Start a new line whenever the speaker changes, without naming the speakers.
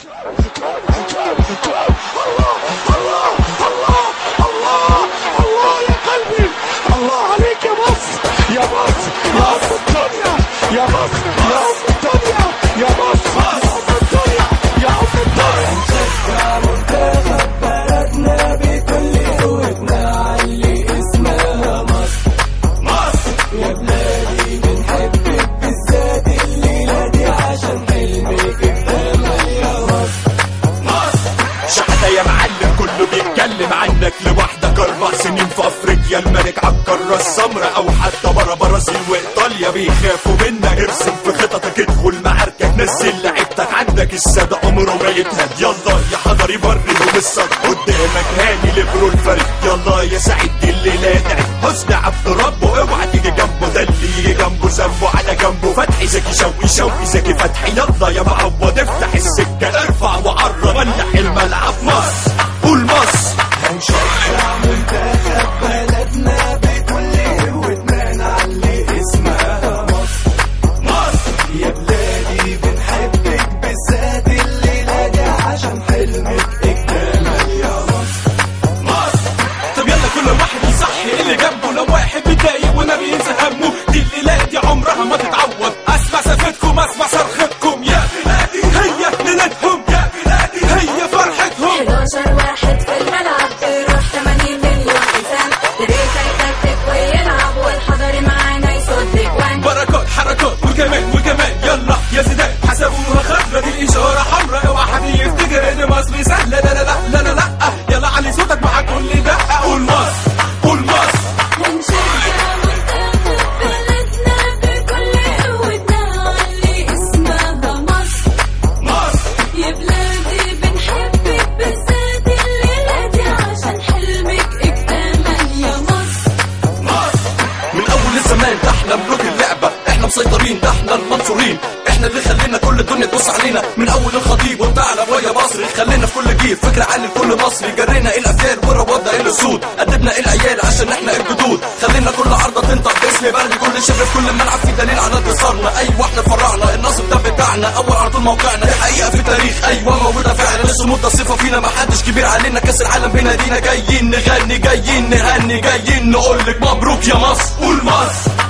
الله يا قلبي الله عليك يا مصر يا مصر يا ام الدنيا يا مصر يا ام الدنيا يا مصر يا ام الدنيا يا ام الدنيا
شحتة يا معلم كله بيتكلم عنك لوحدك اربع سنين في افريقيا الملك عالقارة السمراء او حتى برا برازيل وايطاليا بيخافوا منك ارسم في خططك ادخل معاركك نزل لعيبتك عندك السادة عمره ما يتهد يلا يا حضري وريهم الصد قدامك هاني ليبرو الفريق يلا يا سعيد اللي لادع حسن عبد ربه اوعى تيجي جنبه ده اللي يجي جنبه ذنبه على جنبه فتحي زكي شوقي شوقي زكي فتحي يلا يا معوض افتح السكة ارفع وعرب ولع الملعب مصر قول مصر
طب يلا كل واحد يصحي اللي جنبه لو واحد متضايق ونبي ينسى همه دي الليلة دي عمرها ما تتعوض اسمع سفتكم اسمع صرختكم يا بلادي هي ليلتهم يا بلادي هي فرحتهم
11 واحد في الملعب بيروح 80 مليون حسام دريسة يتكتك ويلعب والحضري معانا يصد جوان
بركات حركات وكمان وكمان يلا يا زيدان حسبوها خضرة دي الإشارة حمراء اوعى حد يفتكر إن مصر سهلة لا لا لا لا لا لا يلا علي صوتك مع كل دقة قول مصر قول مصر
هنشجع منتخب بلدنا بكل قوتنا علي اسمها مصر
مصر
يا بلادي بنحبك بالذات الليلة دي عشان حلمك اكتمل يا مصر
مصر من اول الزمان ده احنا ملوك اللعبه احنا مسيطرين ده احنا المنصورين احنا اللي خلينا كل الدنيا تبص علينا من اول الخطيب وبتاعنا ويا مصر خلينا في كل جيل فكره عن الكل مصري جرينا الافيال وروضنا الى السود قدمنا العيال عشان احنا الجدود خلينا كل عرضه تنطق باسم بلدي كل شبر في كل ملعب في دليل على انتصارنا ايوه احنا فرعنا النصب ده بتاعنا اول على طول موقعنا دي حقيقه في التاريخ ايوه موجوده فعلا الصمود ده صفه فينا ما حدش كبير علينا كاس العالم بينادينا جايين نغني جايين نهني جايين نقول لك مبروك يا مصر قول مصر